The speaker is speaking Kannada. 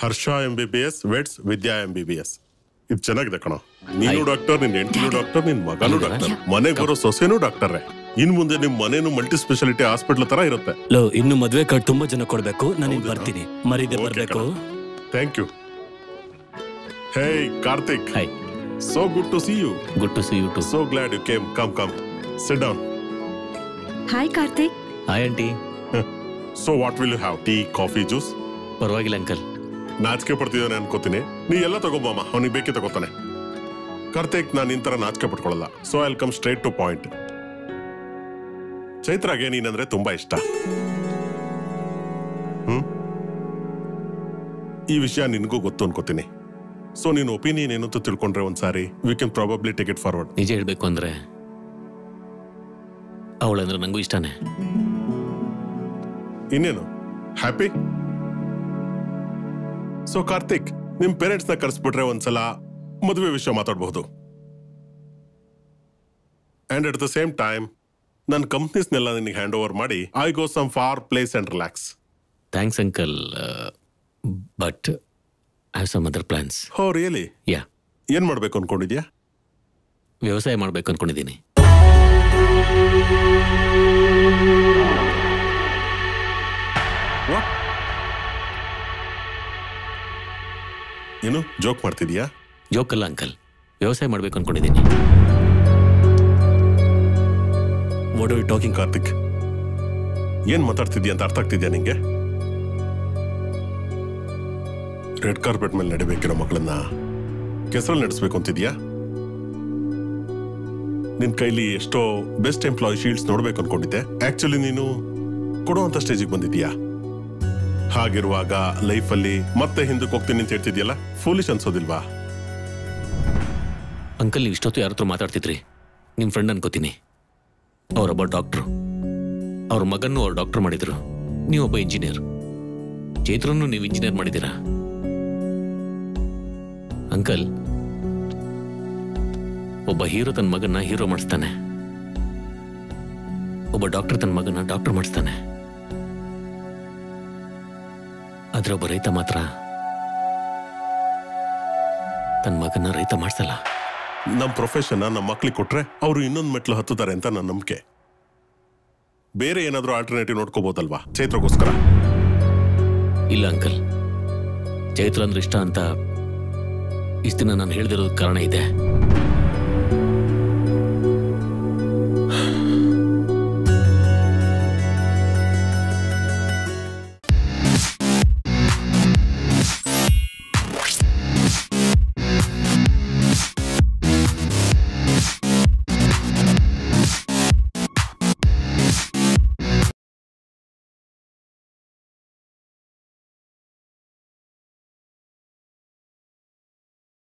ಹರ್ಷ M B B S weds Vidya M B B S ಇದು ಚೆನ್ನಾಗಿದೆ ಕಣ ನೀನು ಡಾಕ್ಟರ್ ನಿನ್ ಹೆಂಡತಿನೂ ಡಾಕ್ಟರ್ ನಿನ್ ಮಗನೂ ಡಾಕ್ಟರ್ ಮನೆಗೆ ಬರೋ ಸೊಸೆನೂ ಡಾಕ್ಟರ್ ಇನ್ ಮುಂದೆ ನಿಮ್ ಮನೇನು ಮಲ್ಟಿ ಸ್ಪೆಷಾಲಿಟಿ ಹಾಸ್ಪಿಟಲ್ ತರ ಇರುತ್ತೆ ಲೋ ಇನ್ನು ಮದ್ವೆ ಕಾರ್ಡ್ ತುಂಬಾ ಜನ ಕೊಡ್ಬೇಕು ನಾನು ಬರ್ತೀನಿ ಮರೀದೆ ಬರ್ಬೇಕು thank you hey Karthik hi so good to see you good to see you too so glad you came come come sit down hi Karthik hi aunty so what will you have tea coffee juice ಪರವಾಗಿಲ್ಲ ಅಂಕಲ್ ನಾಚಿಕೆ ಪಡ್ತಿದ್ದಾನೆ ಅನ್ಕೋತೀನಿ ನೀ ಎಲ್ಲ ತಗೋಬಮ್ಮ ಅವನಿಗೆ ಬೇಕೇ ತಗೋತಾನೆ ಕಾರ್ತಿಕ್ ನಾನು ಇಂತರ ನಾಚಿಕೆ ಪಡ್ಕೊಳ್ಳಲ್ಲ so I'll come straight to point ಚೈತ್ರಾಗೆ ನೀನಂದ್ರೆ ತುಂಬಾ ಇಷ್ಟ ಹ್ಮ್ ಈ ವಿಷಯ ನಿನಗೂ ಗೊತ್ತು ಅನ್ಕೋತೀನಿ ಸೊ ನಿನ್ನ ಒಪಿನಿಯನ್ ಏನು ಅಂತ ತಿಳ್ಕೊಂಡ್ರೆ ಒಂದ್ಸಾರಿ we can probably take it forward ನಿಜ ಹೇಳ್ಬೇಕು ಅಂದ್ರೆ ಅವಳಂದ್ರೆ ನಂಗೂ ಇಷ್ಟನೇ ಇನ್ನೇನು ಹ್ಯಾಪಿ ಸೊ ಕಾರ್ತಿಕ್ ನಿಮ್ ಪೇರೆಂಟ್ಸ್ ನ ಕರೆಸ್ಬಿಟ್ರೆ ಒಂದ್ಸಲ ಮದುವೆ ವಿಷಯ ಮಾತಾಡಬಹುದು and at the same time ನನ್ನ ಕಂಪ್ನೀಸ್ನೆಲ್ಲ ನಿನಗೆ ಹ್ಯಾಂಡ್ ಓವರ್ ಮಾಡಿ I go some far place and relax thanks uncle but I have some other plans oh really yeah ಏನ್ ಮಾಡ್ಬೇಕು ಅನ್ಕೊಂಡಿದ್ಯಾ ವ್ಯವಸಾಯ ಮಾಡ್ಬೇಕು ಅನ್ಕೊಂಡಿದ್ದೀನಿ ಏನು ಜೋಕ್ ಮಾಡ್ತಿದ್ಯಾ ಜೋಕಲ್ಲ ಅಂಕಲ್ ವ್ಯವಸಾಯ ಮಾಡ್ಬೇಕು ಅನ್ಕೊಂಡಿದ್ದೀನಿ ವಾಟ್ ಯು ಟಾಕಿಂಗ್ ಕಾರ್ತಿಕ್ ಏನ್ ಮಾತಾಡ್ತಿದ್ಯಾ ಅಂತ ಅರ್ಥ ಆಗ್ತಿದ್ಯಾ ನಿಂಗೆ ರೆಡ್ ಕಾರ್ಪೆಟ್ ಮೇಲೆ ನಡಿಬೇಕಿರೋ ಮಕ್ಕಳನ್ನ ಕೆಸರಲ್ಲಿ ನಡೆಸ್ಬೇಕು ಅಂತಿದ್ಯಾ ನಿನ್ ಕೈಲಿ ಎಷ್ಟೋ ಬೆಸ್ಟ್ ಎಂಪ್ಲಾಯ್ ಶೀಲ್ಡ್ಸ್ ನೋಡ್ಬೇಕು ಅನ್ಕೊಂಡಿದ್ದೆ ಆಕ್ಚುಲಿ ನೀನು ಕೊಡುವಂತ ಸ್ಟೇಜಿಗೆ ಬಂದಿದ್ಯಾ ಹಾಗಿರುವಾಗ ಲೈಫಲ್ಲಿ ಮತ್ತೆ ಹಿಂದಕ್ಕೆ ಹೋಗ್ತೀನಿ ಅಂತ ಹೇಳ್ತಿದ್ಯಲ್ಲ ಫೂಲಿಶ್ ಅನ್ಸೋದಿಲ್ವಾ ಅಂಕಲ್ ನೀವು ಇಷ್ಟೊತ್ತು ಯಾರ ಹತ್ರ ಮಾತಾಡ್ತಿದ್ರಿ ನಿಮ್ಮ ಫ್ರೆಂಡ್ ಅನ್ಕೋತೀನಿ ಅವರೊಬ್ಬ ಡಾಕ್ಟ್ರು ಅವ್ರ ಮಗನ್ನು ಅವ್ರು ಡಾಕ್ಟರ್ ಮಾಡಿದ್ರು ನೀವೊಬ್ಬ ಇಂಜಿನಿಯರ್ ಚೈತ್ರನ್ನು ನೀವು ಇಂಜಿನಿಯರ್ ಮಾಡಿದ್ದೀರಾ ಅಂಕಲ್ ಒಬ್ಬ ಹೀರೋ ತನ್ನ ಮಗನ್ನ ಹೀರೋ ಮಾಡಿಸ್ತಾನೆ ಒಬ್ಬ ಡಾಕ್ಟರ್ ತನ್ನ ಮಗನ ಡಾಕ್ಟರ್ ಮಾಡಿಸ್ತಾನೆ ಆದ್ರೆ ಒಬ್ಬ ರೈತ ಮಾತ್ರ ತನ್ನ ಮಗನ ರೈತ ಮಾಡಿಸಲ್ಲ ನಮ್ಮ ಪ್ರೊಫೆಷನ್ ನಮ್ಮ ಮಕ್ಳಿಗೆ ಕೊಟ್ರೆ ಅವರು ಇನ್ನೊಂದು ಮೆಟ್ಲು ಹತ್ತುತ್ತಾರೆ ಅಂತ ನನ್ನ ನಂಬಿಕೆ ಬೇರೆ ಏನಾದ್ರೂ ಆಲ್ಟರ್ನೇಟಿವ್ ನೋಡ್ಕೋಬಹುದಲ್ವಾ ಚೈತ್ರಗೋಸ್ಕರ ಇಲ್ಲ ಅಂಕಲ್ ಚೈತ್ರ ಅಂದ್ರೆ ಇಷ್ಟ ಅಂತ ಇಷ್ಟ ದಿನ ನಾನು ಹೇಳ್ದಿರೋದಕ್ಕೆ ಕಾರಣ ಇದೆ